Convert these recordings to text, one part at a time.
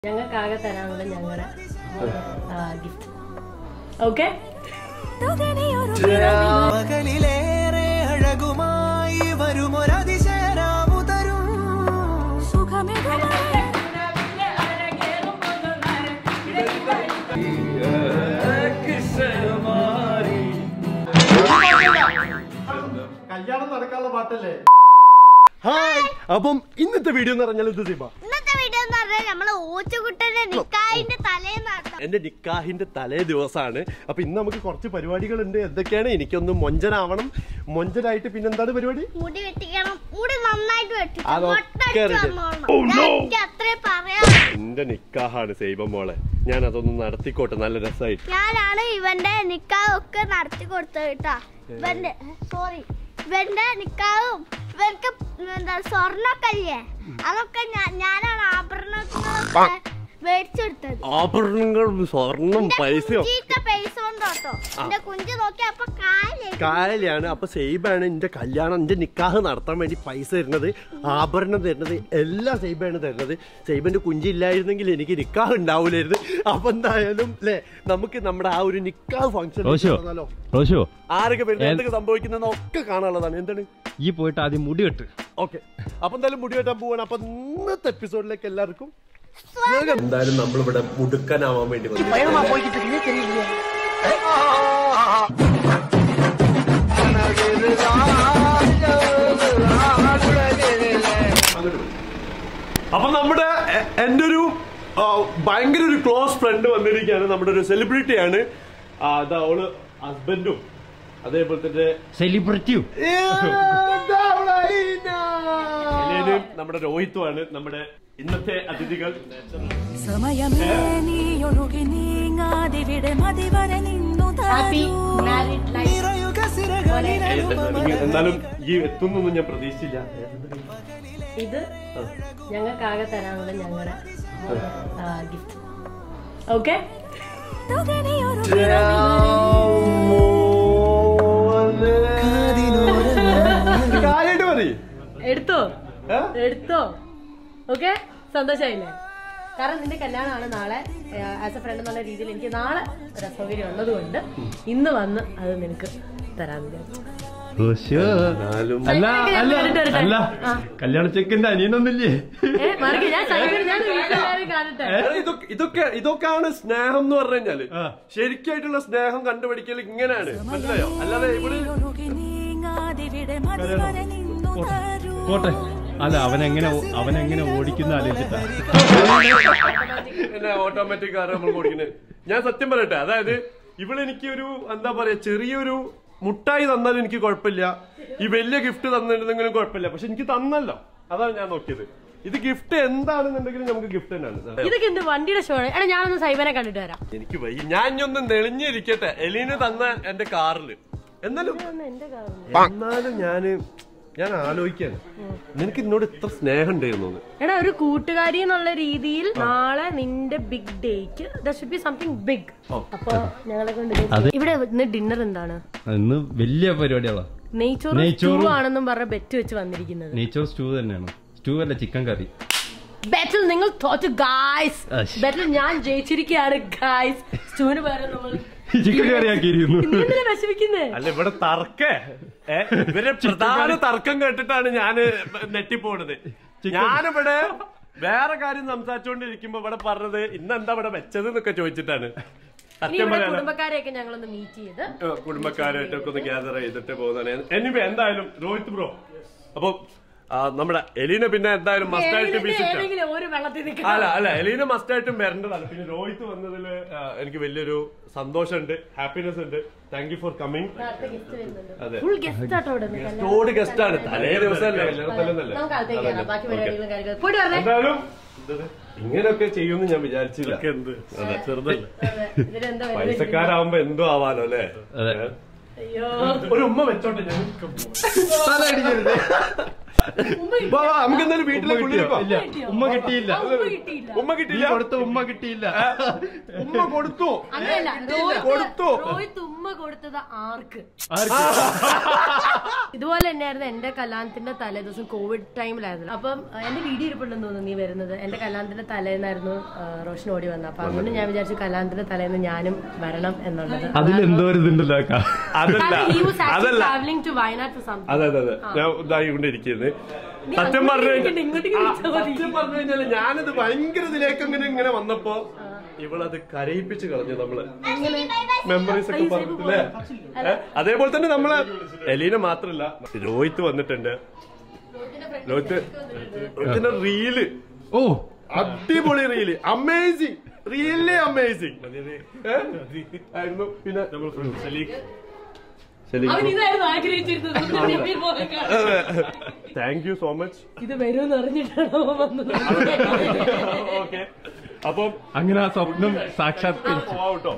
ഞങ്ങൾക്കാകെ തരാനുള്ള ഞങ്ങളുടെ gift okay പകലിലേറെ അഴകുമായി വരുമൊരതിശയരാമുതരും കല്യാണം നടക്കാനുള്ള പാട്ടല്ലേ ഹായ് അപ്പം ഇന്നത്തെ വീഡിയോ എന്ന് പറഞ്ഞാൽ ഇത് സിബ ഇന്നത്തെ വീഡിയോ എന്ന് പറഞ്ഞാൽ നമ്മളെ ഓച്ചുകുട്ടന്റെ നിക്കായിന്റെ തലേന്നാട്ടോ എന്റെ നിക്കാഹിന്റെ തലേ ദിവസമാണ് അപ്പൊ ഇന്ന് നമുക്ക് കുറച്ച് പരിപാടികളുണ്ട് എന്തൊക്കെയാണ് എനിക്കൊന്ന് മൊഞ്ചനാവണം മൊഞ്ചനായിട്ട് പിന്നെന്താണ് പരിപാടി മുടി വെട്ടിക്കണം മുടി നന്നായിട്ട് വെട്ടിക്കണം അതൊക്കെ മൊട്ടടിച്ച് ready. വന്നോളണം. Oh, no. ഞാൻ എനിക്ക് അത്രേ പറയാം എന്റെ നിക്കാഹാണ് സൈബ മോളെ ഞാൻ അതൊന്ന് നടത്തിക്കോട്ടെ നല്ല രസമായിട്ട് ഞാനാണ് ഇവന്റെ നിക്കാഹൊക്കെ നടത്തി കൊടുത്തത് കേട്ടാ ഇവന്റെ സോറി ഇവന്റെ നിക്കാവും ഇവർക്ക് എന്താ സ്വർണ്ണൊക്കെ ഇല്ലേ അതൊക്കെ ഞാൻ- ഞാനാണ് ആഭരണങ്ങളൊക്കെ മേടിച്ചെടുത്തത് ആഭരണങ്ങൾ സ്വർണം പൈസയോ കുഞ്ചിത്തെ പൈസ കൊണ്ട് കേട്ടോ എന്റെ കുഞ്ചു നോക്കി അപ്പൊ കാലേ കായലാണ് അപ്പൊ സൈബാണ് എന്റെ കല്യാണം എന്റെ നിക്കാഹ് നടത്താൻ വേണ്ടി പൈസ തരുന്നത് ആഭരണം തരുന്നത് എല്ലാം സൈബാണ് തരുന്നത് സൈബന്റെ കുഞ്ചില്ലായിരുന്നെങ്കിൽ എനിക്ക് നിക്കാഹ് ഉണ്ടാവൂലായിരുന്നു അപ്പൊ എന്തായാലും അല്ലേ നമുക്ക് നമ്മുടെ ആ ഒരു നിക്കാഹ് ഫംഗ്ഷൻ റോഷോ റോഷോ ആരൊക്കെ വരുന്നത് എന്തൊക്കെ സംഭവിക്കുന്ന ഒക്കെ കാണാനുള്ളതാണ് എന്താണ് ഈ പോയിട്ട് ആദ്യം മുടി വെട്ട് ഓക്കെ അപ്പൊ എന്തായാലും മുടി വെട്ടാൻ പോവാണ് അപ്പൊ ഇന്നത്തെ എപ്പിസോഡിലേക്ക് എല്ലാവർക്കും എന്തായാലും നമ്മളിവിടെ മുടുക്കനാവാൻ വേണ്ടി വന്നു അപ്പൊ നമ്മുടെ എ- എന്റെ ഒരു ആ, ഭയങ്കര ഒരു ക്ലോസ് ഫ്രണ്ട് വന്നിരിക്കുകയാണ് നമ്മുടെ ഒരു സെലിബ്രിറ്റിയാണ് ആ, അതാ അവള് ഹസ്ബൻഡും അതേപോലെ തന്നെ സെലിബ്രിറ്റിയും ഇലേനും നമ്മുടെ രോഹിത്തുമാണ് നമ്മുടെ ഇന്നത്തെ അതിഥികൾ സമയമേ നീയൊഴുകി നീങ്ങാതിവിടെ മതിവരെ നിന്നു ഹാപ്പി തരൂ മാരീഡ് ലൈഫ് നിറയുക സിരകളിൽ എന്നാലും ഈ എത്തുന്നൊന്നും ഞാൻ പ്രതീക്ഷിച്ചില്ല ഇത് ഞങ്ങൾക്കാകെ തരാനുള്ള ഞങ്ങളുടെ ഗിഫ്റ്റ് ഓക്കെ തുകനിയൊരു കാര്യമായിട്ട് പറയും എടുത്തോ എടുത്തോ ഓക്കെ സന്തോഷമായില്ലേ കാരണം നിന്റെ കല്യാണമാണ് നാളെ ആസ് എ ഫ്രണ്ട് എന്നുള്ള രീതിയിൽ എനിക്ക് നാളെ ഒരു അസൗകര്യം ഉള്ളത് കൊണ്ട് ഇന്ന് വന്ന് അത് നിനക്ക് തരാൻ വിചാരിച്ചു അല്ല അല്ല വരട്ടെ, അല്ല ആ. കല്യാണ ചെക്കന്റെ അനിയനൊന്നില്ലേ ഏ, മറിക്ക്, ഞാൻ സൈബർ ഞാൻ വീട്ടിലെല്ലാവരും കാണട്ടെ ഇതൊക്കെ ഇതൊക്കെ ഇതൊക്കെയാണ് സ്നേഹം എന്ന് പറഞ്ഞു കഴിഞ്ഞാല് ആ. ശരിക്കായിട്ടുള്ള സ്നേഹം കണ്ടുപിടിക്കൽ ഇങ്ങനെയാണ് മനസ്സിലായോ അല്ലാതെ ഇവിടെ ഒഴുകി നീങ്ങാതിവിടെ മതിവരെ നിന്നു തരൂ പോട്ടെ അല്ല അവനെങ്ങനെ അവനെങ്ങനെ ഓടിക്കുന്ന ആലോചിച്ചിട്ടാ പിന്നെ ഓട്ടോമാറ്റിക് കാർ നമ്മൾ ഓടിക്കുന്നത് ഞാൻ സത്യം പറയട്ടെ അതായത് ഇവളെനിക്ക് ഒരു എന്താ പറയാ ചെറിയൊരു മുട്ടായി തന്നാലും എനിക്ക് കുഴപ്പമില്ല ഈ വലിയ ഗിഫ്റ്റ് തന്നിരുന്നെങ്കിലും കുഴപ്പമില്ല പക്ഷെ എനിക്ക് തന്നല്ലോ അതാണ് ഞാൻ നോക്കിയത് ഇത് ഗിഫ്റ്റ് എന്താണെന്നുണ്ടെങ്കിലും നമുക്ക് ഗിഫ്റ്റ് തന്നെയാണ് ഇതൊക്കെ എന്ത് വണ്ടിയുടെ ഷോ ആണ് എടാ ഞാനൊന്ന് സൈബനെ കണ്ടിട്ട് വരാം എനിക്ക് വയ്യ ഞാൻ ഇനി ഒന്ന് നെളിഞ്ഞിരിക്കട്ടെ എലീന് തന്ന എന്റെ കാറില് എന്നാലും എന്റെ കാര്യം എന്നാലും ഞാന് ഞാൻ ആലോചിക്കാണ് നിനക്ക് എന്നോട് ഇത്ര സ്നേഹം ഉണ്ടായിരുന്നു എന്ന്. എടാ ഒരു കൂട്ടുകാരി എന്നുള്ള രീതിയിൽ നാളെ നിന്റെ ബിഗ് ഡേക്ക് ഷുഡ് ബി സംതിങ് ബിഗ് അപ്പൊ ഞങ്ങളെ കൊണ്ട് ഇത് ഇവിടെ ഇന്ന് ഡിന്നർ എന്താണ് ഇന്ന് വലിയ പരിപാടികളാ നെയ്ച്ചോറ് നെയ്ച്ചോറും- സ്റ്റൂ ആണെന്നും പറഞ്ഞ ബെറ്റ് വെച്ച് വന്നിരിക്കുന്നത് നെയ്ച്ചോർ സ്റ്റൂ തന്നെയാണ് സ്റ്റൂ അല്ല ചിക്കൻ കറി ബെറ്റിൽ നിങ്ങൾ തോറ്റ് ഗായ്സ് അശ്. ബെറ്റിൽ ഞാൻ ജയിച്ചിരിക്കുകയാണ് ഗായ്സ് സ്റ്റൂവിന് പകരം നമ്മൾ ചിക്കൻ കറി ആക്കിയിരിക്കുന്നു നീ എന്തിനാ വിഷമിക്കുന്നേ അല്ല ഇവിടെ തർക്കേ ഏ? ഇവരെ പ്രധാന തർക്കം കേട്ടിട്ടാണ് ഞാന് നെട്ടിപ്പോണത് ഞാനിവിടെ വേറെ കാര്യം സംസാരിച്ചുകൊണ്ടിരിക്കുമ്പോ ഇവിടെ പറഞ്ഞത് ഇന്ന് എന്താ ഇവിടെ വെച്ചത് എന്നൊക്കെ ചോദിച്ചിട്ടാണ് ഇനി സത്യം ഇവിടെ പറയാൻ കുടുംബക്കാരെയൊക്കെ ഞങ്ങളൊന്ന് മീറ്റ് ചെയ്ത് കുടുംബക്കാരായിട്ടൊക്കെ ഒന്ന് ഗ്യാദർ ചെയ്തിട്ട് പോകുന്നതാണ് എനിവേ എന്തായാലും രോഹിത് ബ്രോ അപ്പൊ ആ, നമ്മുടെ എലീന പിന്നെ എന്തായാലും മസ്റ്റായിട്ട് ഏതെങ്കിലും- വിസിറ്റ് ഏതെങ്കിലും ഒരു വെള്ളത്തിൽ അല്ല നിൽക്കണം അല്ല എലീന മസ്റ്റായിട്ടും വരേണ്ടതാണ് പിന്നെ രോഹിത് വന്നതിൽ എനിക്ക് വലിയൊരു സന്തോഷമുണ്ട് ഹാപ്പിനെസ് ഉണ്ട് താങ്ക് യു ഫോർ കമ്മിങ് അതെ ഫുൾ ഗസ്റ്റ് ആട്ടോ ഇവിടെ നിന്ന് കല്യാണം. തോട് ഗസ്റ്റ് ആണ് തലേ ദിവസമല്ലേ കല്യാണത്തല്ലെന്നല്ലേ നമുക്ക് അകത്തേക്ക് കയറാം. ബാക്കി പരിപാടികളും കാര്യങ്ങളും പോയിട്ട് പറഞ്ഞേ എന്തായാലും ഇങ്ങനെയൊക്കെ ചെയ്യുമെന്ന് ഞാൻ വിചാരിച്ചില്ല എന്ത് അതെ ചെറുതല്ലേ ഇതിലെന്താ പൈസക്കാരാവുമ്പോ എന്തോ ആവാലോ അല്ലേ അതെ. ഏ? അയ്യോ ഒരു ഉമ്മ വെച്ചോട്ടെ ഞാൻ തല അടിക്കരുത് വാ, വാ, നമുക്ക് എന്തായാലും ഉമ്മ വീട്ടിലേക്ക് കിട്ടിയോ ഉള്ളിൽ ഇല്ല പോവാം. ഉമ്മ കിട്ടിയില്ല ആ, ഉമ്മ കിട്ടിയില്ല ഉമ്മ നീ കിട്ടിയില്ല കൊടുത്ത ഉമ്മ കിട്ടിയില്ല ഉമ്മ കൊടുത്തു അങ്ങനെയല്ല റോഹിത് കൊടുത്തു. റോഹിത് ഉമ്മ കൊടുത്തത് ആർക്ക് ആർക്ക്? ഇതുപോലെ തന്നെയായിരുന്നു എന്റെ കല്യാണത്തിന്റെ തലേ ദിവസം കോവിഡ് ടൈമിലായിരുന്നു അപ്പം അഹ് എന്റെ വീഡിയോ ഇരിപ്പുണ്ടെന്ന് തോന്നുന്നു നീ വരുന്നത് എന്റെ കല്യാണത്തിന്റെ തലേന്നായിരുന്നു അഹ് റോഷൻ ഓടി വന്നത് അപ്പൊ അതുകൊണ്ട് ഞാൻ വിചാരിച്ചു കല്യാണത്തിന്റെ തലേന്ന് ഞാനും വരണം എന്നുള്ളത് അതിലെന്തോ ഒരു ഇതുണ്ടല്ലോ അക്ക. അതല്ല കാരണം he was actually അതല്ല traveling to Wayanad for something. അതെ അതെ അതെ ഞാൻ ഇതായിക്കൊണ്ടിരിക്കുന്നത് നീ സത്യം അങ്ങോട്ട് പറഞ്ഞു ഇരിക്കണ്ട, ഇങ്ങോട്ടേക്ക് വിളിച്ചാ മതി. സത്യം പറഞ്ഞു കഴിഞ്ഞാല് ഞാനത് ഭയങ്കര ഇതിലേക്ക് അങ്ങനെ ഇങ്ങനെ വന്നപ്പോ ഇവളത് കരയിപ്പിച്ച് കളഞ്ഞു നമ്മള് മെമ്മറീസ് ഒക്കെ പറഞ്ഞിട്ടില്ലേ ഏ? അതേപോലെ തന്നെ നമ്മള് എലീന മാത്രല്ല രോഹിത്ത് വന്നിട്ടുണ്ട് രോഹിത്ത് രോഹിത്തിന്റെ റീല് ഓ അടിപൊളി റീല് അമേസിങ് റിയലി അമേസിങ് ആയിരുന്നു പിന്നെ അവൻ ഇതായിരുന്നു ആഗ്രഹിച്ചിരുന്നത് ഇതിന്റെ പേര് പോലെ കാണാൻ. താങ്ക് യു സോ മച്ച് ഇത് വരുമെന്ന് അറിഞ്ഞിട്ടാണോ അവൻ വന്നത് ഓക്കെ അപ്പം അങ്ങനെ ആ സ്വപ്നം സാക്ഷാത്കരിച്ചു പോവാട്ടോ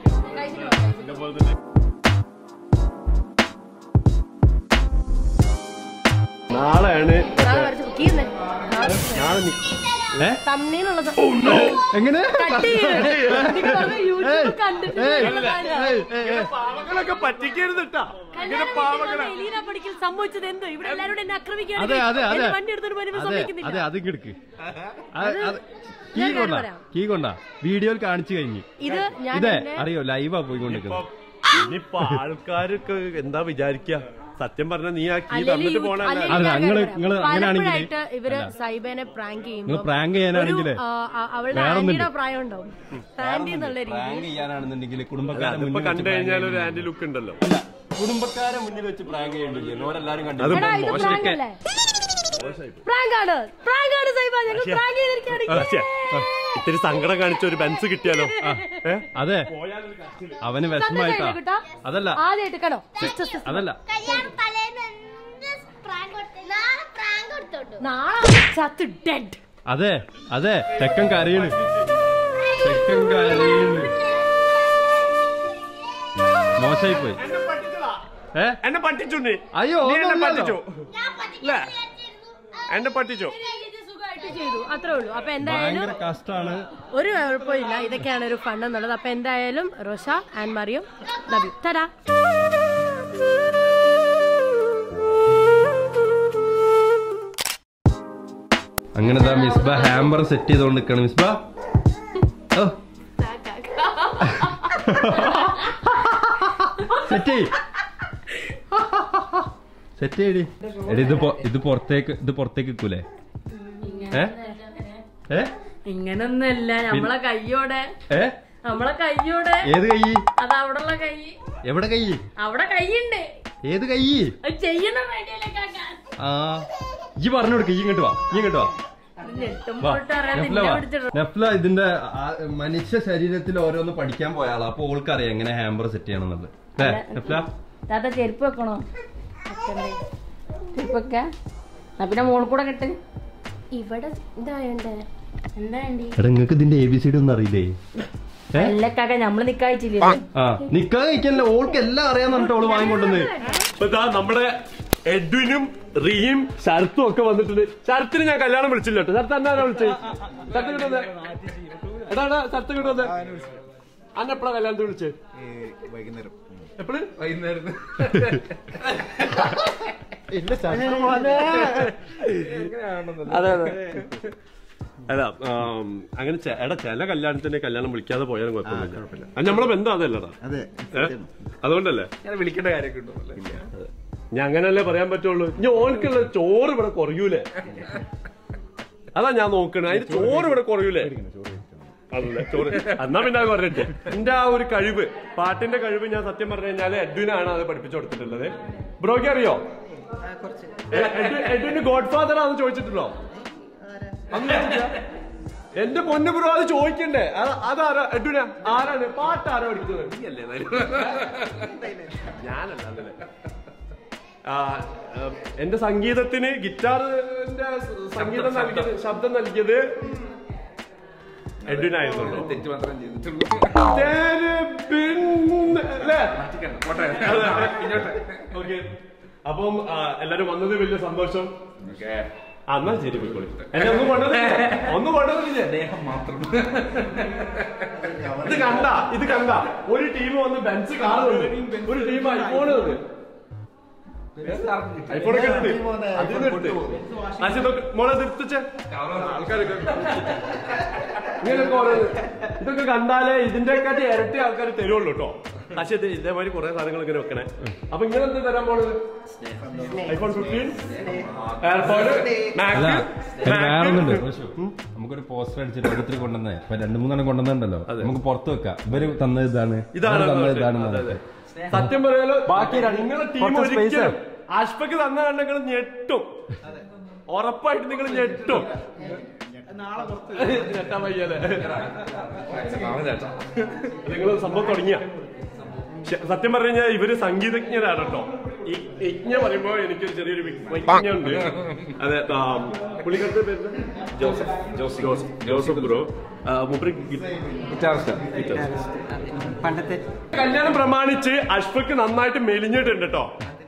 നാളെയാണ് നാളെ വരച്ച് book ചെയ്യുന്നേ. നാളെ നാളെ നി- ഏ തമ്മീനുള്ളത് എങ്ങനെ കട്ട് ചെയ്ത് നിങ്ങൾ പറഞ്ഞ യൂട്യൂബ് കണ്ടിട്ട് ഏയ്, ഉള്ളതാണ്. ഏയ്, ഏയ്, ഏയ്. പാവങ്ങളൊക്കെ പറ്റിക്കരുത് കേട്ടാ ഇങ്ങനെ കല്യാണം പാവങ്ങളെ കഴിഞ്ഞ് വന്ന എലീന പടിക്കൽ സംഭവിച്ചത് എന്തോ ഇവിടെ എല്ലാവരും എന്നെ ആക്രമിക്കുകയാണ് അതെ അതെ അതെ എന്നെ വണ്ടി എടുത്തോണ്ട് പോലും അതെ സമ്മതിക്കുന്നില്ല അതെ അത് കിടക്ക് കീ ഞാൻ കൊണ്ടാ പറയാം. കീ കൊണ്ടാ വീഡിയോയിൽ കാണിച്ചു കഴിഞ്ഞു ഇത് ഞാൻ ഇതേ എന്നെ അറിയോ ലൈവാ പോയിക്കൊണ്ടിരിക്കുന്നത് ഇനിയിപ്പൊ ആൾക്കാരൊക്കെ എന്താ വിചാരിക്ക സത്യം പറഞ്ഞ നീ ആ കീ അല്ലെങ്കിൽ തന്നിട്ട് യൂ- പോണല്ലേ അല്ലെങ്കിൽ അല്ല, ഞാൻ നിങ്ങള്- കാര്യം നിങ്ങള് പറയാം. അങ്ങനെയാണെങ്കില് പലപ്പോഴായിട്ട് ഇവര് അല്ല. സൈബേനെ പ്രാങ്ക് നിങ്ങൾ ചെയ്യുമ്പോൾ പ്രാങ്ക് ചെയ്യാനാണെങ്കില് ഒരു, ആ, ആ, അവളുടെ വേറൊന്നുണ്ട്. ആന്റിയുടെ പ്രായം ഉണ്ടാവും ആന്റി എന്നുള്ള രീതി പ്രാങ്ക് ചെയ്യാനാണെന്നുണ്ടെങ്കിൽ കുടുംബക്കാരെ അതിപ്പോ മുന്നിൽ കണ്ടു കഴിഞ്ഞാൽ ഒരു ആന്റി ലുക്ക് ഉണ്ടല്ലോ കുടുംബക്കാരെ മുന്നിൽ വെച്ച് പ്രാങ്ക് ചെയ്യേണ്ടി ഓരെല്ലാരും അത് കണ്ടു എടാ ഇത് പ്രാങ്ക് അല്ലേ പ്രാങ്ക് ആണ് പ്രാങ്ക് ആണ് സൈബ ഞങ്ങൾ പ്രാങ്ക് ചെയ്തിരിക്കുകയാണ് ശ്ശെ, ഇത്തിരി സങ്കടം കാണിച്ച ഒരു ബെൻസ് കിട്ടിയാലോ ഏ? അതെ അവന് വിഷമായിട്ടാ കേട്ടോ അതല്ല ആദ്യമായിട്ട് കേട്ടോ സിസ്റ്റർ സിസ്റ്റർ അതല്ല കല്യാണം തലേന്ന് എന്ത് പ്രാങ്ക് കൊടുത്തു നാളെ പ്രാങ്ക് കൊടുത്തോട്ടു നാളെ ചത്ത് ഡെഡ് അതെ അതെ തെക്കൻ കരയണ് തെക്കൻ കരയണ് മോശമായി പോയി ഏ എന്നെ പറ്റിച്ചു നീ അയ്യോ, നീ എന്നെ ഒന്നുമില്ലല്ലോ. പറ്റിച്ചു ഇല്ലേ? എന്നെ പറ്റിച്ചു സുഖമായിട്ട് ചെയ്തു അത്രേ ഉള്ളൂ അപ്പൊ എന്തായാലും ഭയങ്കര കഷ്ടാണ് ഒരു കുഴപ്പമില്ല ഇതൊക്കെയാണ് ഒരു ഫണ്ട് എന്നുള്ളത് അപ്പൊ എന്തായാലും Rosha and Mariyam love you തരാ അങ്ങനെ ദാ മിസ്ബ ഹാമ്പർ സെറ്റ് ചെയ്തോണ്ട് നിൽക്കണം മിസ്ബ ഓ സെറ്റ് ചെയ് സെറ്റ് ചെയ്യടി എടി ഇത് പൊ- ഇത് പുറത്തേക്ക് ഇത് പുറത്തേക്ക് വെക്കൂലേ ഏ ഏ ഇങ്ങനൊന്നല്ല നമ്മളെ കയ്യോടെ ഏ നമ്മളെ കയ്യോടെ ഏത് കൈ അത് അവിടെയുള്ള കൈ എവിടെ കൈ അവിടെ കൈയുണ്ട് ഏത് കൈ അത് ചെയ്യണം വേണ്ടിയല്ലേ കാക്കാൻ ആ ഈ പറഞ്ഞു കൊടുക്ക ഈ ഇങ്ങോട്ട് വാ ഈ ഇങ്ങോട്ട് വാ വാ. ഞെട്ടുമ്പോട്ട് അറിയാൻ നഫ്ല നിന്നെ വാ. പിടിച്ചിട്ട് നഫ്ല ഇതിന്റെ ആ, മനുഷ്യ ശരീരത്തിൽ ഓരോന്ന് പഠിക്കാൻ പോയ ആളാ അപ്പൊ ഓൾക്ക് അറിയാം എങ്ങനെ ഹാമ്പർ സെറ്റ് ചെയ്യണം എന്നുള്ളത് അല്ലേ നഫ്ല താത്ത ചെരുപ്പ് വെക്കണോ ചെരുപ്പ് വെക്ക എന്നാ പിന്നെ മോൾ കൂടെ കെട്ട് ഇവിടെ ഇതായണ്ടേ എന്താ വേണ്ടി എടാ നിങ്ങക്ക് ഇതിന്റെ എ ബി സി ഡി ഒന്നും അറിയില്ലേ ഏ അല്ലക്കാക്ക നമ്മള് നിക്കായിച്ചില്ലേ ആ നിക്കാൻ കഴിക്കാനല്ല ഓൾക്ക് എല്ലാം അറിയാന്ന് പറഞ്ഞിട്ട് ഓള് വാങ്ങിക്കൊണ്ടുവന്ന് ഇപ്പൊ ദാ നമ്മുടെ എഡ്വിനും റീയും ശരത്തും ഒക്കെ വന്നിട്ടുണ്ട് ശരത്തിന് ഞാൻ കല്യാണം വിളിച്ചില്ല കേട്ടോ ശരത്ത് എന്നാ വിളിച്ചത് ശരത്ത് കിട്ടുന്നത് എടാ എടാ ശരത്ത് കിട്ടുന്നത് അന്ന എപ്പോഴാ കല്യാണത്തിന് വിളിച്ചത് വൈകുന്നേരം എപ്പോഴും വൈകുന്നേരം അതെ അതെ അല്ല ആം, അങ്ങനെ ചെ- എടാ ചില കല്യാണത്തിന് കല്യാണം വിളിക്കാതെ പോയാലും കുഴപ്പമില്ല അത് നമ്മളെ ബന്ധം അതല്ലടാ അതെ ഏ? അതുകൊണ്ടല്ലേ ഞാൻ വിളിക്കേണ്ട കാര്യമൊക്കെ ഉണ്ടോ ഞാൻ അങ്ങനല്ലേ പറയാൻ പറ്റുള്ളൂ ഇനി ഓനക്കുള്ള ചോറ് ഇവിടെ കുറയൂലേ അതാ ഞാൻ നോക്കണേ അതിന് ചോറ് ഇവിടെ കുറയൂലേ അതല്ലേ ചോറ് എന്നാ പിന്നെ അത് പറഞ്ഞിട്ട് എന്റെ ആ ഒരു കഴിവ് പാട്ടിന്റെ കഴിവ് ഞാൻ സത്യം പറഞ്ഞു കഴിഞ്ഞാല് എഡ്വിനാണ് അത് പഠിപ്പിച്ചു കൊടുത്തിട്ടുള്ളത് ബ്രോയ്ക്ക് അറിയോ എ- എഡ്വിൻ- എഡ്വിന് ഗോഡ് ഫാദർ ആണെന്ന് ചോദിച്ചിട്ടുണ്ടോ അന്ന് ചോദിച്ചിട്ടില്ല? എന്റെ പൊന്നു ബ്രോ അത് ചോദിക്കണ്ടേ അത് അതാരാ എഡ്വിന ആരാണ് പാട്ട് ആരാ പഠിക്കുന്നത് ഞാനല്ല അതല്ലേ ആ, ഉം, എന്റെ സംഗീതത്തിന് ഗിറ്റാറിന്റെ സംഗീതം നൽകിയത് ശബ്ദം നൽകിയത് എഡ്വിനായിരുന്നുള്ളൂ തെറ്റ് മാത്രം ചെയ്തിട്ടുള്ളൂ ഓക്കെ അപ്പം ആ, എല്ലാരും വന്നത് വലിയ സന്തോഷം ആ, എന്നാ ശരി പോയിക്കോളി എന്നെ ഒന്നും കൊണ്ടുവന്നില്ലേ ഒന്നും കൊണ്ടുവന്നില്ലേ ദേഹം മാത്രം ഇത് കണ്ട ഇത് കണ്ട ഒരു ടീം വന്ന് ബെഞ്ച് കാണുന്നുണ്ട് ഒരു ടീം ഐഫോൺ വന്ന് ഐഫോൺ ഒക്കെ ഉണ്ട് അതിൽ നിന്ന് എടുത്ത് ആശി നോക്ക് മോളെ നിർത്തിച്ചേ ആൾക്കാരൊക്കെ ഇങ്ങനെയൊക്കെ ഓരോന്ന് ഇതൊക്കെ കണ്ടാലേ ഇതിന്റെക്കാട്ടി ഇരട്ടി ആൾക്കാർ തരുള്ളൂ കേട്ടോ പക്ഷെ ഇത് ഇതേമാതിരി കുറെ സാധനങ്ങൾ ഇങ്ങനെ വെക്കണേ അപ്പൊ ഇങ്ങനെ എന്ത് തരാൻ പോണത് ഐഫോൺ ഫിഫ്റ്റീൻ എയർപോഡ് അല്ല ഇത് വേറൊന്നുണ്ട് നമുക്കൊരു പോസ്റ്റർ അടിച്ചിട്ട് ഓരോരുത്തർ കൊണ്ടുവന്നേ ഇപ്പൊ രണ്ടു മൂന്നെണ്ണം കൊണ്ടുവന്നുണ്ടല്ലോ നമുക്ക് പുറത്ത് വെക്കാം ഇവര് തന്നത് ഇതാണ് ഇതാണ് ഇവര് തന്നത് അതെ, ഇതാണ് അതെ. സത്യം പറയാലോ ബാക്കി നിങ്ങളെ ടീം കുറച്ച് space ഒരിക്കലും അഷ്പക്ക് തന്ന കണ്ടെങ്കിൽ ഞെട്ടും ഉറപ്പായിട്ട് നിങ്ങൾ ഞെട്ടും ഞെട്ടാൻ വയ്യല്ലേ നിങ്ങൾ സംഭവം തുടങ്ങിയ സത്യം പറഞ്ഞു കഴിഞ്ഞാൽ ഇവര് സംഗീതജ്ഞരാണ് കേട്ടോ ഈ യജ്ഞ പറയുമ്പോ എനിക്കൊരു ചെറിയൊരു വൈജ്ഞുണ്ട് അതെ ആ, പുള്ളിക്കാരത്തെ പേര് ജോസഫ് ജോസഫ് ജോസഫ് ബ്രോ മുപ്പരി പണ്ടത്തെ കല്യാണം പ്രമാണിച്ച് അഷ്ഫക്ക് നന്നായിട്ട് മെലിഞ്ഞിട്ടുണ്ട് കേട്ടോ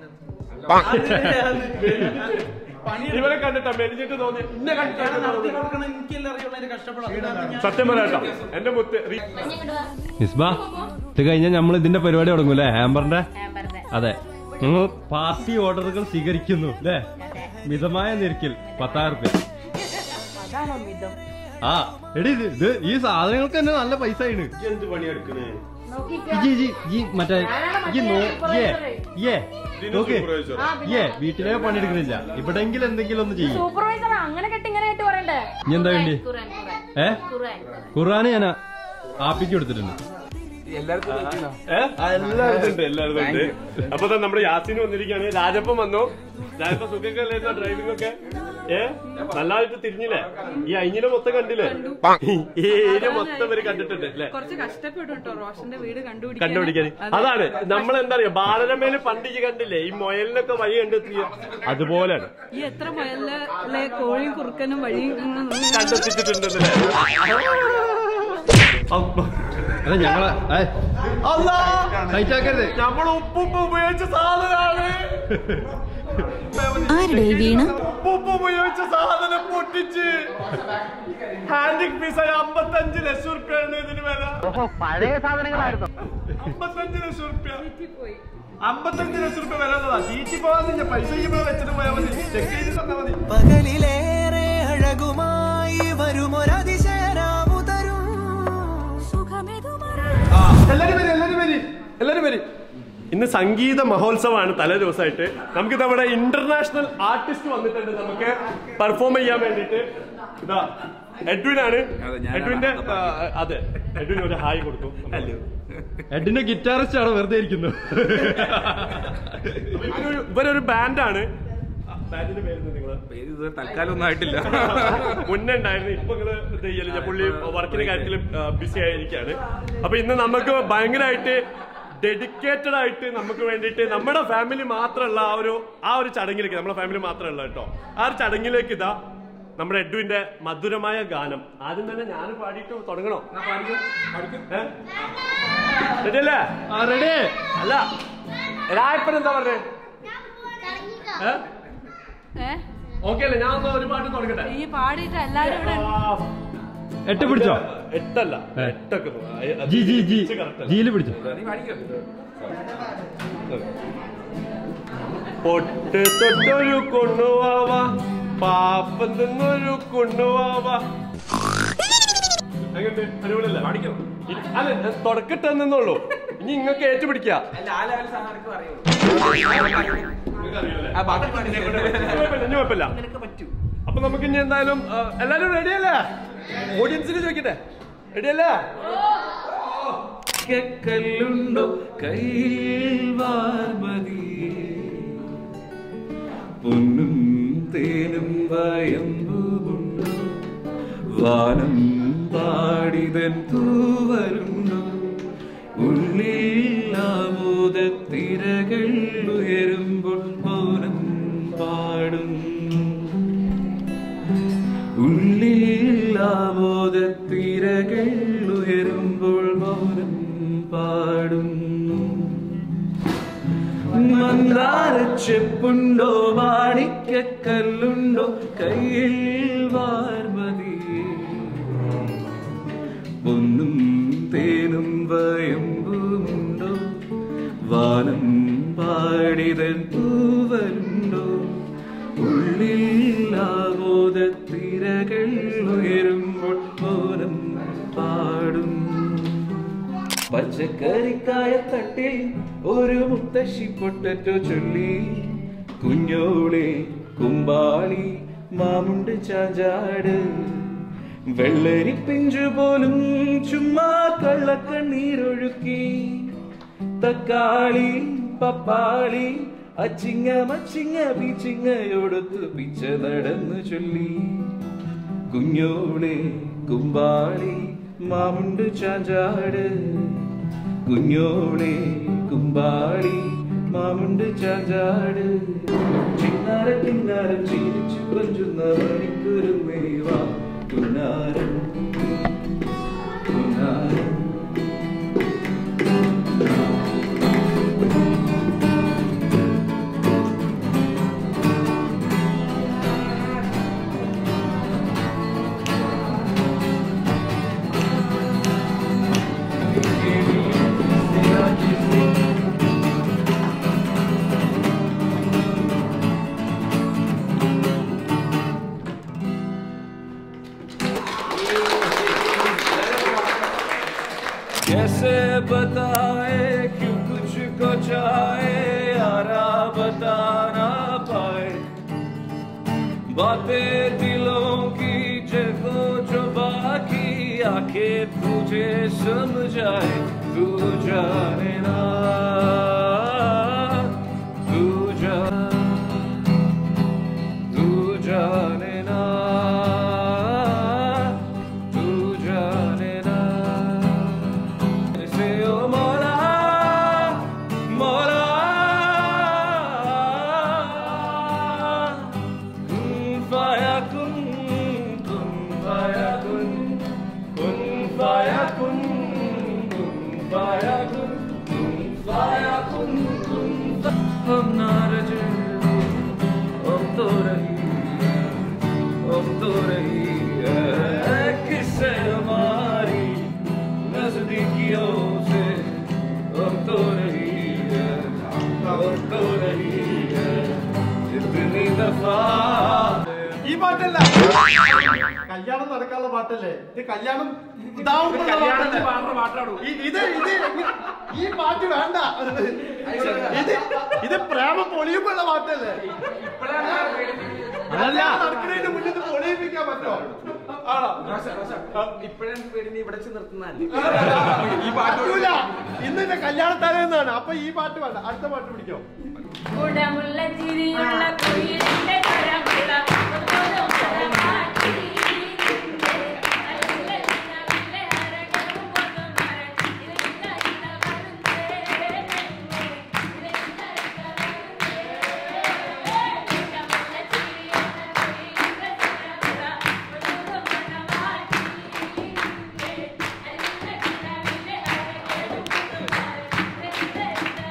ഇവരെ കണ്ടിട്ടാ മെലിഞ്ഞിട്ട് തോന്നി ഇന്നെ കണ്ടിട്ടാണ് തോന്നി. എനിക്കെല്ലാം അറിയുള്ളതിന്റെ കഷ്ടപ്പെടാം സത്യം പറയാട്ടോ എന്റെ മുത്ത് റീ- മിസ്ബാ ഇത് കഴിഞ്ഞാൽ നമ്മൾ ഇതിന്റെ പരിപാടി തുടങ്ങും അല്ലേ ഹാമ്പറിന്റെ അതെ നിങ്ങൾ പാർട്ടി ഓർഡറുകൾ സ്വീകരിക്കുന്നു അല്ലേ മിതമായ നിരക്കിൽ പത്തായിരം റുപ്യ അതാണോ മിതം ആ എടി ഇത് ഇത് ഈ സാധനങ്ങൾക്ക് തന്നെ നല്ല പൈസ ആണ് ഇജ്ജ് എന്ത് പണിയെടുക്കണേ ഇജ്ജി, ഇജ്ജി, ഈ മറ്റേ ഈ നോ ഏ ഏ നോക്ക് supervisor. ഏ വീട്ടിലെ പണിയെടുക്കുന്നില്ല ഇവിടെങ്കിലും എന്തെങ്കിലും ഒന്ന് ചെയ്യും സൂപ്പർവൈസർ അങ്ങനെ കെട്ടി ഇങ്ങനെ കെട്ടി പറയണ്ടേ ഇനി എന്താ വേണ്ടി ഖുറാൻ ഖുറാൻ ഏ ഖുറാൻ ഖുറാന് ഞാൻ ആപ്പിക്ക് കൊടുത്തിട്ടുണ്ട് ഏ? ആ, എല്ലായിടത്തും ഉണ്ട് എല്ലായിടത്തും ഉണ്ട് അപ്പൊ ദാ നമ്മുടെ യാസിന് വന്നിരിക്കുകയാണ് രാജപ്പൻ വന്നു രാജപ്പൻ സുഖമൊക്കെ അല്ലായിരുന്നോ ഡ്രൈവിംഗ് ഒക്കെ ഏ നല്ലതായിട്ട് തിരിഞ്ഞില്ലേ ഈ അയിഞ്ഞിനെ മൊത്തം കണ്ടില്ലേ ഈ ഏരിയ മൊത്തം ഇവര് കണ്ടിട്ടുണ്ട് അല്ലേ കുറച്ച് കഷ്ടപ്പെട്ടു കേട്ടോ റോഷന്റെ വീട് കണ്ടുപിടിക്കാൻ കണ്ടുപിടിക്കാൻ അതാണ് നമ്മൾ എന്താ പറയാ ബാലരമേല് പണ്ട് ഈ കണ്ടില്ലേ ഈ മൊയലിനൊക്കെ വഴി കണ്ടെത്തിയ അതുപോലെയാണ് ഈ എത്ര മുയലിലെ കോഴിയും കുറുക്കനും വഴിയും ഇങ്ങനെ നിന്ന് കണ്ടെത്തിച്ചിട്ടുണ്ടല്ലേ അല്ല ഞങ്ങളെ ഏ, ടൈറ്റ് ആക്കരുത് നമ്മൾ ഉപ്പുപ്പ് ഉപയോഗിച്ച സാധനമാണ് ആരുടെ ഈ വീണ ഉപ്പുപ്പ് ഉപയോഗിച്ച സാധനം പൊട്ടിച്ച് ഹാൻഡിക് പീസ് അമ്പത്തഞ്ച് ലക്ഷം റുപ്യാണ് ഇതിന് വില പഴയ സാധനങ്ങളായിരുന്നു അമ്പത്തഞ്ച് ലക്ഷം റുപ്യ അമ്പത്തഞ്ച് ലക്ഷം റുപ്യ വില ഉള്ളതാ ചീറ്റി പോകാന്നില്ല പൈസ ഇവിടെ വെച്ചിട്ട് പോയാൽ മതി ചെക്ക് ചെയ്ത് തന്നാ മതി പകലിലേറെ അഴകുമായി വരുമൊരതിശയരാമു തരും സുഖമിതുമറ എല്ലാരും വരി എല്ലാരും വരി എല്ലാരും വരി ഇന്ന് സംഗീത മഹോത്സവമാണ് തലേ ദിവസമായിട്ട് നമുക്ക് നമ്മുടെ ഇന്റർനാഷണൽ ആർട്ടിസ്റ്റ് വന്നിട്ടുണ്ട് നമുക്ക് പെർഫോം ചെയ്യാൻ വേണ്ടിയിട്ട് ഇതാ എഡ്വിൻ ആണ് അതെ, ഞാനാണ് എഡ്വിന്റെ അപ്പ- ആ, അതെ എഡ്വിൻ ഒരു ഹായ് കൊടുക്കും എഡിന്റെ ഗിറ്റാറിസ്റ്റ് ആണ് വെറുതെ ഇരിക്കുന്നു അപ്പൊ ഇവരൊരു- ഇവരൊരു ബാൻഡാണ് ബാൻഡിന്റെ പേര് നിങ്ങള് പേര് ഇത് തൽക്കാലം ഒന്നും ആയിട്ടില്ല മുന്നേ ഉണ്ടായിരുന്നു ഇപ്പൊ നിങ്ങള് ഇത് ചെയ്യലില്ല പുള്ളി വർക്കിന്റെ കാര്യത്തിൽ ബിസി ആയിരിക്കാണ് അപ്പൊ ഇന്ന് നമുക്ക് ഭയങ്കരമായിട്ട് ഡെഡിക്കേറ്റഡ് ആയിട്ട് നമുക്ക് വേണ്ടിയിട്ട് നമ്മുടെ ഫാമിലി മാത്രമുള്ള ആ ഒരു ആ ഒരു ചടങ്ങിലേക്ക് നമ്മുടെ ഫാമിലി മാത്രമല്ല കേട്ടോ ആ ഒരു ചടങ്ങിലേക്ക് ഇതാ നമ്മുടെ എഡുവിന്റെ മധുരമായ ഗാനം ആദ്യം തന്നെ ഞാൻ പാടിയിട്ട് തുടങ്ങണോ റെഡി അല്ലേ റെഡി അല്ല രായപ്പൻ എന്താ പറഞ്ഞേ ഏ ഓക്കെ അല്ലേ ഞാൻ ഒന്ന് ഒരു പാട്ട് തുടങ്ങട്ടെ ഈ പാടിയിട്ട് എല്ലാരും ഇവിടെ ആ, എട്ട് പിടിച്ചോ എട്ടല്ല ഏ. എട്ടൊക്കെ ജി ജി ജി correct അല്ല. ജിയില് പിടിച്ചോ പൊട്ട് തൊട്ടൊരു കൊണ്ടുവാവ പാപ്പൻ തിന്നൊരു കൊണ്ടുവാവ എങ്ങനെയുണ്ട്? അടിപൊളിയല്ലേ? ഇനി- അല്ല ഞാൻ തുടക്കട്ടെ നിന്നുള്ളൂ ഇനി ഇങ്ങക്ക് ഏറ്റുപിടിക്ക കുഴപ്പമില്ല അപ്പൊ നമുക്ക് ഇനി എന്തായാലും ആ, എല്ലാരും റെഡി അല്ലേ ഓഡിയൻസിന് ചോദിക്കട്ടെ റെഡി അല്ലേ കല്ലുണ്ടോ കയ്യിൽ വാർമതി പൊന്നും തേനും വയമ്പുമുണ്ടോ വാനം പാടിതൻ തൂവലുണ്ടോ ഉള്ളിൽ ആമോദത്തിരകൾ ഉയരുമ്പോൾ മൗനം പാടും ഉള്ളിൽ ആമോദത്തിരകൾ ഉയരുമ്പോൾ മൗനം പാടും മന്ദാരച്ചെപ്പുണ്ടോ മാണിക്കല്ലുണ്ടോ കയ്യിൽ വാർമതി പൊന്നും തേനും വയമ്പുമുണ്ടോ വാനം പാടിതൻ തൂവലുണ്ടോ ഉള്ളിൽ ആബോധത്തിരകൾ ഉയരുമ്പോൾ മൗനം പാടും പച്ചക്കറിക്കായ തട്ടിൽ ഒരു മുത്തശ്ശി പൊട്ടറ്റോ ചൊല്ലി കുഞ്ഞോളെ കുമ്പാളി മാമുണ്ട് ചാഞ്ചാട് വെള്ളരി പിഞ്ചു പോലും ചുമ്മാ കള്ളക്കണ്ണീരൊഴുക്കി തക്കാളി പപ്പാളി അച്ചിങ്ങ മച്ചിങ്ങ പീച്ചിങ്ങയോടൊത്ത് പിച്ച നടന്നു ചൊല്ലി കുഞ്ഞോളെ കുമ്പാളി മാമുണ്ട് ചാഞ്ചാട് കുഞ്ഞോളെ കുമ്പാളി മാമുണ്ട് ചാഞ്ചാട് ചിന്നാര കിന്നാരം ചിരിച്ചു കൊഞ്ചുന്ന മണിക്കൂറും മേവാ കുന്നാരം കുന്നാരം कैसे बताए क्यों कुछ को चाहे यारा बता ना पाए बातें दिलों की जगो जो बाकी आंखें तुझे समझाए तू जाने ना तू जा तू जाने ना तू जाने ना से ओ मोरा मोरा kun fayakun kun fayakun kun fayakun kun fayakun kun fayakun kun हम ना रजे अब तो रही अब तो रही है किससे हमारी नजदीकियों से अब तो रही है अब तो रही है इतनी दफा ഈ പാട്ടല്ല കല്യാണം നടക്കാനുള്ള പാട്ടല്ലേ ഇത് കല്യാണം ഇതാവുമ്പോഴുള്ള പാട്ടല്ലേ? ഈ- ഇത് ഇത് ഈ പാട്ട് വേണ്ട ഇത് ഇത് പ്രേമം പൊളിയുമ്പോഴുള്ള പാട്ടല്ലേ കല്യാണം നടക്കുന്നതിന് മുന്നേ ഇത് പൊളിയിപ്പിക്കാൻ പറ്റോ ആണോ ഇപ്പോഴും പേടിന് ഇവിടെ നിർത്തുന്നതല്ലേ പറ്റൂല ഇന്ന് എന്റെ കല്യാണത്തലേന്നാണ് അപ്പൊ ഈ പാട്ട് വേണ്ട അടുത്ത പാട്ട് പിടിക്കോ കുടമുള്ള ചിരിയുള്ള കുയിലിന്റെ കരമുള്ള ഒരു മരമാട്ടി. അതിലെ നിലവിലെ അരകവും പൊന്നും മരം. ഇതിലില്ല ഇല്ല വരുന്നേ. ഇതിലില്ല ഇല്ല വരുന്നേ. കുടമുള്ള ചിരിയുള്ള കുയിലിന്റെ കരമുള്ള ഒരു മരമാട്ടി. അതിലെ നിലവിലെ അരകവും പൊന്നും മരം. ഇതിലില്ല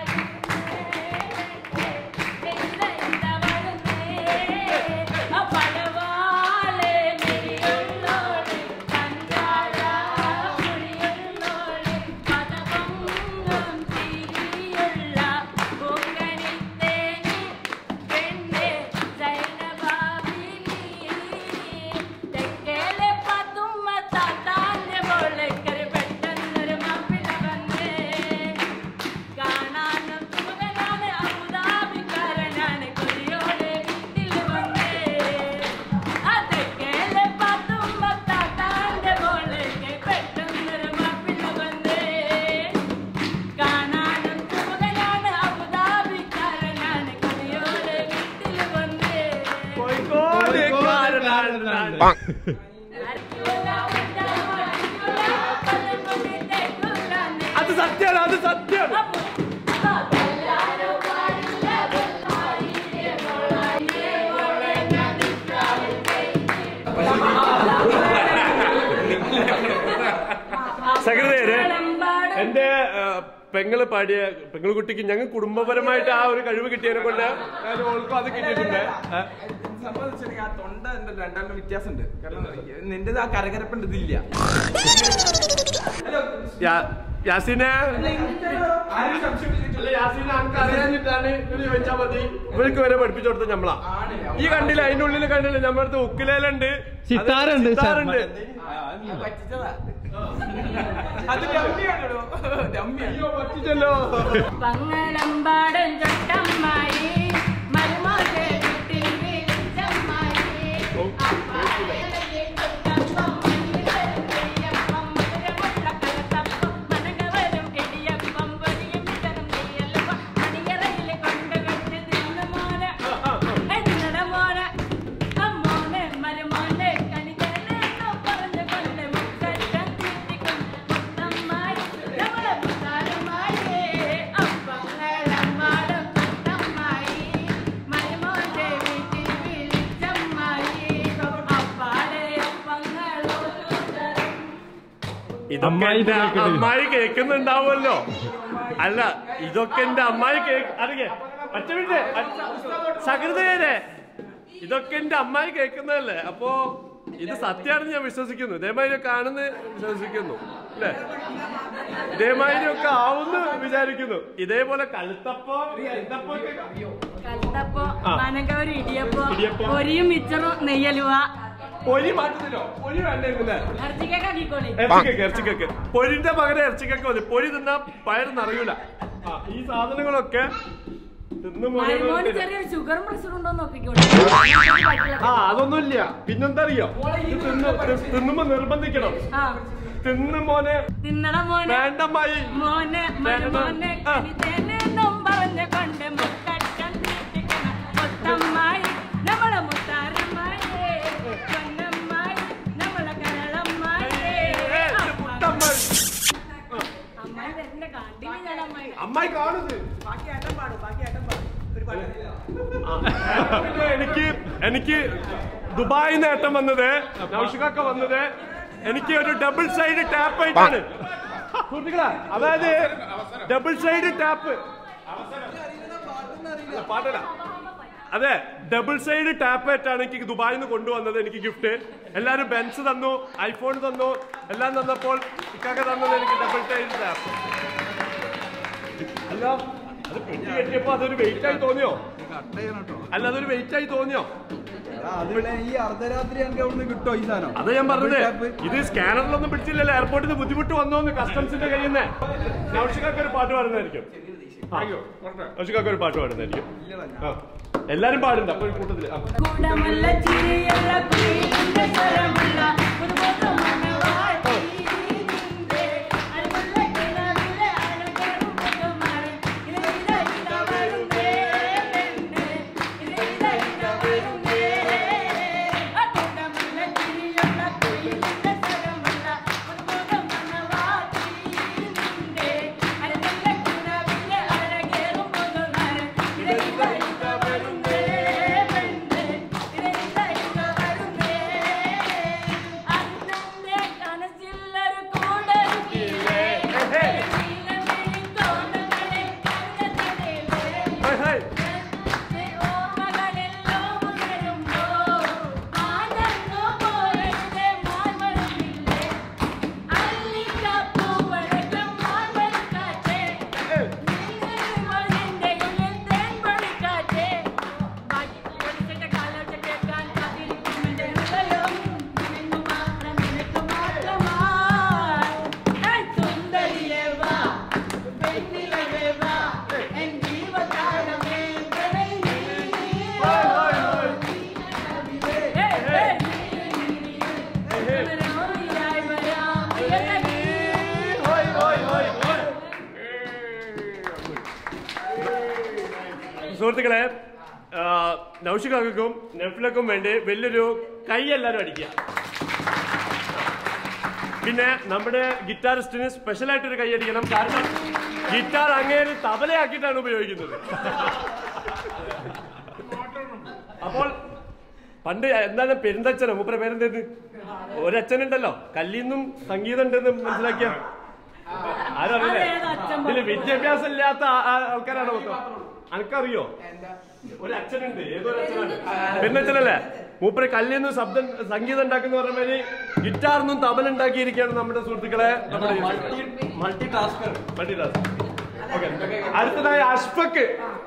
പെട്ടെന്നൊരു മാപ്പിള വന്നേ കാണാനും സുഖനാണ് അബുദാബിക്കാരനാണ് കൊതിയോടെ വീട്ടിൽ വന്നേ അതൊക്കെയല്ലേ പത്തും പത്താത്താന്റെ മോളേക്ക് പെട്ടെന്നൊരു മാപ്പിള വന്നേ കാണാനും സുഖനാണ് അബുദാബിക്കാരനാണ് കൊതിയോടെ വീട്ടിൽ വന്നേ അത് സത്യാണ് അത് സത്യാണ് സെക്രട്ടറി എന്റെ ആ, പെങ്ങള് പാടിയ പെങ്ങള് കുട്ടിക്ക് ഞങ്ങൾ കുടുംബപരമായിട്ട് ആ ഒരു കഴിവ് കിട്ടിയതിനെ കൊണ്ട് ഞാൻ ഓൾക്കും അത് കിട്ടിയിട്ടുണ്ട് ആ, സംഭവം വെച്ചിട്ടുണ്ടെങ്കിൽ ആ തൊണ്ട ഉണ്ട് രണ്ടാളുടെ വ്യത്യാസമുണ്ട് കാരണം നിന്റേത് ആ കരകരപ്പുണ്ട് ഇതില്ല യാ- യാസിനെ ആരും സംശയിച്ചിട്ടില്ല. അല്ല, യാസിനെ അനക്ക് അറിയാഞ്ഞിട്ടാണ് ഇവര് ചോദിച്ചാ മതി ഇവർക്ക് വരെ പഠിപ്പിച്ചു കൊടുത്ത നമ്മളാ ഈ കണ്ടില്ല അതിന്റെ ഉള്ളിൽ കണ്ടില്ല നമ്മുടെ അടുത്ത് ഉക്കിലേലുണ്ട് സിത്താരുണ്ട്, സിത്താറുണ്ട് ഞാൻ പറ്റിച്ചതാ അത് ഡമ്മിയാണോ ഡമ്മിയാണ് അയ്യോ പറ്റിച്ചല്ലോ പങ്ങലമ്പാടൻ ചട്ടമ്മായി മരുമോന്റെ വീട്ടിൽ വിളിച്ചമ്മായി അപ്പാടപ്പം മഞ്ഞിലും മധുരമുള്ള കലത്തപ്പം മനകവരും ഇടിയപ്പം പൊരിയും വിതറും നെയ്യല്ലപ്പം മണിയറയിൽ കൊണ്ടുകെട്ട് തിന്നു മോനെ എന്നിട മോനെ അമ്മോനെ മരുമോനെ കണികനെന്നോ പറഞ്ഞു കൊണ്ട് മുക്കറ്റം തീറ്റിക്കൊണ്ട് മുത്തമ്മായി നമ്മളെ മുത്താരമായി അപ്പങ്ങളമ്മാടും തത്തമ്മായി മരുമോന്റെ വീട്ടിൽ വിളിച്ചമ്മായി അപ്പാടെ അപ്പങ്ങളോട് ഇതൊക്കെ അമ്മായി എന്റെ കേൾക്കണില്ല. അമ്മായി കേൾക്കുന്നുണ്ടാവുമല്ലോ അല്ല ഇതൊക്കെ എന്റെ അമ്മായി കേക്ക് അറിയേ ഒറ്റ മിനിറ്റ് സകൃതയല്ലേ ഇതൊക്കെ എന്റെ അമ്മായി കേൾക്കുന്നതല്ലേ അപ്പോ ഇത് സത്യമാണെന്ന് ഞാൻ വിശ്വസിക്കുന്നു ഇതേമാതിരി കാണുന്ന വിശ്വസിക്കുന്നു അല്ലേ ഇതേമാതിരി ഒക്കെ ആവുന്ന് വിചാരിക്കുന്നു ഇതേപോലെ കലുത്തപ്പോ കലുത്തപ്പോ ഒക്കെ കലത്തപ്പോ ആ. മനകവരും ഇടിയപ്പോ ഇടിയപ്പം. പൊരിയും മിച്ചറും നെയ്യലുവ പൊരി മാറ്റുന്നില്ലോ പൊരി വേണ്ടിയിരുന്നില്ലേ ഇറച്ചിക്കൊക്കെ ആക്കിക്കോളി ഇറച്ചിക്കൊക്കെ ഇറച്ചിക്കൊക്കെ പൊരിന്റെ പകരം ഇറച്ചിക്കൊക്കെ മതി പൊരി തിന്നാ പയറ് നിറയൂല ആ, ഈ സാധനങ്ങളൊക്കെ തിന്നു മരുമോന് ചെറിയൊരു ഷുഗറും പ്രഷറും ഉണ്ടോ നോക്കിക്കോളി ആ അതൊന്നുമില്ല പിന്നെന്താ അറിയോ ഇത് തിന്നു തി- തിന്നുമ്പോ നിർബന്ധിക്കണം ആ തിന്നു മോനെ തിന്നണ മോനെ വേണ്ടമ്മായി മോനെ മരുമോനെ ആ. കനിതേനെന്നും പറഞ്ഞ കൊണ്ട് മുക്കറ്റം തീറ്റിക്കണം മുത്തമ്മായി നമ്മളെ മുത്താരമ്മായി പൊന്നമ്മായി നമ്മളെ കരളമ്മായി ഏ, ഇത് മുട്ടമ്മായി. അമ്മായി വരുന്ന കാണ്ടിന് ഞാൻ അമ്മായി അമ്മായി കാണുന്നത് ബാക്കി ഏട്ടൻ പാടും ബാക്കി ഏട്ടൻ പാടും ഒരു പാട്ട് പിന്നെ എനിക്ക് എനിക്ക് ദുബായിൽ നിന്ന് ഏട്ടം വന്നത് നൗഷികൊക്കെ വന്നത് എനിക്ക് ഒരു ഡബിൾ സൈഡ് ടാപ്പ് ആയിട്ടാണ് സുഹൃത്തുക്കളെ അതായത് ഡബിൾ സൈഡ് ടാപ്പ് പാട്ടല്ല അതെ ഡബിൾ സൈഡ് ടാപ്പ് ആയിട്ടാണ് എനിക്ക് ദുബായിൽ നിന്ന് കൊണ്ടുവന്നത് എനിക്ക് ഗിഫ്റ്റ് എല്ലാരും ബെൻസ് തന്നു ഐഫോൺ തന്നു എല്ലാം തന്നപ്പോൾ ഇക്കൊക്കെ തന്നത് എനിക്ക് ഡബിൾ സൈഡ് ടാപ്പ് അല്ല അത് പെട്ടി കെട്ടിയപ്പോ അതൊരു വെയിറ്റ് ആയി തോന്നിയോ അല്ല അതൊരു വെയിറ്റ് ആയി തോന്നിയോ ഈ അർദ്ധരാത്രി എനിക്ക് അവിടുന്ന് കിട്ടോ ഈ സാധനം അത് ഞാൻ പറഞ്ഞത് ഇത് സ്കാനറിലൊന്നും പിടിച്ചില്ലല്ലോ എയർപോർട്ടിൽ നിന്ന് ബുദ്ധിമുട്ട് വന്നോന്ന് കസ്റ്റംസിന്റെ കയ്യിൽ നിന്ന് നൗഷികൊക്കെ ഒരു പാട്ട് പാടുന്നതായിരിക്കും നൗഷികൊക്കെ ഒരു പാട്ട് പാടുന്നതായിരിക്കും ആ. എല്ലാരും പാടുന്നുണ്ട് അപ്പൊ ഒരു കൂട്ടത്തില് ആ. കൂടമല്ല ചിരിയുള്ള കുയിലിന്റെ സ്വരമുള്ള ഒരു മണവാട്ടി നിന്റെ അരിമുള്ള കിണറിലെ അഴകേറും പുതുമഴ. ഇത് ഇതാ ഇതാ വരുന്നേ പെണ്ണേ. ഇത് ഇതാ ഇതാ വരുന്നേ. ആ കൂടമല്ല ചിരിയുള്ള കുയിലിന്റെ സ്വരമുള്ള ഒരു മണവാട്ടി നിന്റെ അരിമുള്ള കിണറിലെ അഴകേറും പുതുമഴ. ഇത് ഇതാ ഇതാ വരുന്നേ പെണ്ണേ. ഇത് ഇതാ ഇതാ വരുന്നേ. അന്നന്റെ കനസില്ലൊരു കൂടരുകില്ലേ. നീലമിഴി തോണകളെ കണ്ണത്തിടില്ലേ. Hey, hey. ഓർമ്മകളെല്ലാം ഉണരുമ്പോ ആനന്ദോ പോലത്തെ മാർമഴയില്ലേ. അല്ലിക്കപ്പൂവഴക്കം മാർമഴക്കാറ്റേ. നിന്റെ ഉള്ളിൽ തേൻപൊഴിക്കാറ്റേ. ഒളിച്ചിട്ട കാലോട്ട് കേൾക്കാൻ കാത്തിരിക്കും എന്റെ ഹൃദയം. നിനക്ക് മാത്രം, നിനക്ക് മാത്രമായി. ഏയ് സുന്ദരിയേ വാ, പെണ്ണിലവേ വാ, എൻ ജീവതാരമേ പ്രണയിനി. ഏയ്, ഏയ്, ോയിയായി വരാം പ്രിയതമേ. സുഹൃത്തുക്കളെ ആ, നൗഷികാക്കും നെഫ്ലക്കും വേണ്ടി വലിയൊരു കൈ എല്ലാരും അടിക്കുക പിന്നെ നമ്മുടെ ഗിറ്റാറിസ്റ്റിന് സ്പെഷ്യൽ ആയിട്ടൊരു കൈ അടിക്കണം കാരണം ഗിറ്റാർ അങ്ങേര് തബലയാക്കിയിട്ടാണ് ഉപയോഗിക്കുന്നത് അപ്പോൾ പണ്ട് എന്താണ് പെരുന്തച്ഛനോ മൂപ്പര പേരെന്തേത് ഒരച്ഛനുണ്ടല്ലോ കല്ലിന്നും സംഗീതം ഉണ്ടെന്ന് മനസ്സിലാക്കിയ ആരും അറിയില്ലേ അതേതാ അച്ഛൻ ഇതില് വിദ്യാഭ്യാസം ഇല്ലാത്ത ആ- ആ ആൾക്കാരാണ് മൊത്തം അനക്കറിയോ ഒരു അച്ഛനുണ്ട് ഏതൊരു അച്ഛനാണ് പെണ്ണച്ഛനല്ലേ മൂപ്പര് കല്ലിന്ന് ശബ്ദം സംഗീതം ഉണ്ടാക്കുന്ന പറഞ്ഞ ഗിറ്റാറിന്നും തബല ഉണ്ടാക്കിയിരിക്കുകയാണ് നമ്മുടെ സുഹൃത്തുക്കളെ നമ്മുടെ multi tasker multi task okay അടുത്തതായി അഷ്ഫക്ക്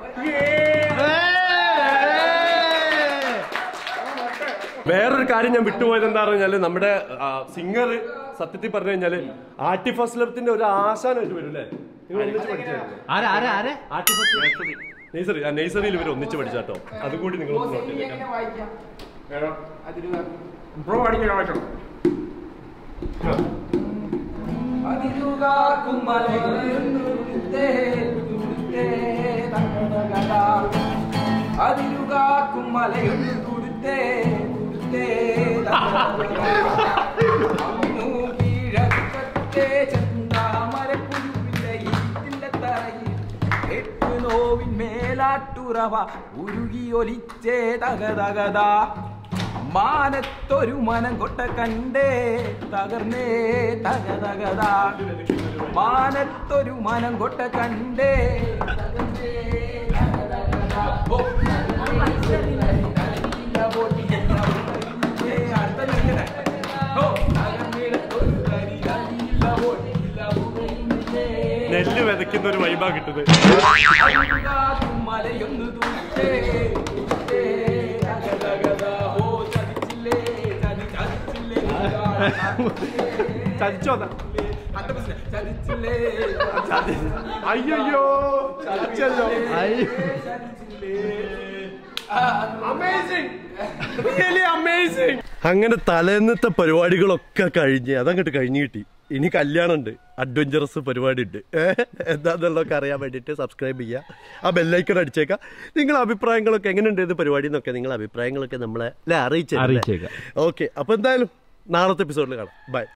വേറൊരു കാര്യം ഞാൻ വിട്ടുപോയത് എന്താ പറഞ്ഞാല് നമ്മുടെ സിംഗർ സത്യത്തിൽ പറഞ്ഞു കഴിഞ്ഞാല് ആർട്ടിഫ് അസ്ലത്തിന്റെ ഒരു ആശാനായിട്ട് വരും അല്ലേ നിങ്ങൾ ഒന്നിച്ച് പഠിച്ചായിരുന്നു ആരാ ആരാ ആരാ ആർട്ടിഫ് നെയ്സറി ആ നെയ്സറിയിൽ ഇവർ ഒന്നിച്ച് പഠിച്ചാട്ടോ അതും കൂടി നിങ്ങൾ ഒന്ന് നോട്ട് ചെയ്തേക്കാം ബ്രോ അടിക്കണം വായിക്കണം അതിരുകാക്കും മലയുന്നുരുത്തേ, തുരുത്തേ, തകതകത. അതിരുകാക്കും മലയൊന്ന് തുരുത്തേ തുരുത്തേ തകതകത. അങ്ങു കിഴക്കത്തെ ചെന്താമരപ്പുഴുവിന്റെ ഈറ്റിന്റെ തറയിൽ എട്ട് നോവിൻ മേലാട്ടുറവ ഉരുകി ഒലിച്ചേ തകതകത മാനത്തൊരു മനം കൊട്ട കണ്ടേ തകർന്നേ തകതകത മാനത്തൊരു മനം കൊട്ട കണ്ടേ തകർന്നേ, തകതകത. ഓ, തകർന്നില്ല, പൊട്ടിയില്ല, പൊട്ടിയില്ലേ, അടുത്ത ഇങ്ങനെ. ഓ, തകർന്നിടത്തൊരു തരി, തരിയില്ല, പൊട്ടിയില്ല, പൊട്ടിയില്ലേ. നെല്ല് വിതയ്ക്കുന്ന ഒരു വൈബാ കിട്ടുന്നത് അഴുകാക്കും മലയൊന്ന് തൂത്തേ, തൂത്തേ, തകതകത. ഓ, ചതിച്ചില്ലേ, ചതി, ചതിച്ചില്ലേ, ചതിച്ചോ അതാ? അടുത്ത പ്രശ്നം. ചതിച്ചില്ലേ, അയ്യോ ചതിച്ചല്ലോ ചതിച്ചില്ലേ. ആ, അമേസിംഗ് റിയലി അമേസിംഗ് അങ്ങനെ തലേന്നത്തെ പരിപാടികളൊക്കെ കഴിഞ്ഞ് അതങ്ങോട്ട് കഴിഞ്ഞ് കിട്ടി ഇനി കല്യാണമുണ്ട് അഡ്വഞ്ചറസ് പരിപാടി ഉണ്ട് എന്താന്നുള്ളതൊക്കെ അറിയാൻ വേണ്ടിയിട്ട് സബ്സ്ക്രൈബ് ചെയ്യുക ആ ബെല്ലൈക്കൺ അടിച്ചേക്കാം നിങ്ങളുടെ അഭിപ്രായങ്ങളൊക്കെ എങ്ങനെയുണ്ട് ഇത് പരിപാടി എന്നൊക്കെ നിങ്ങളുടെ അഭിപ്രായങ്ങളൊക്കെ നമ്മളെ അല്ലെ അറിയിച്ചേ അറിയിച്ചേക്കാം. ഓക്കെ അപ്പൊ എന്തായാലും നാളത്തെ എപ്പിസോഡിൽ കാണാം ബൈ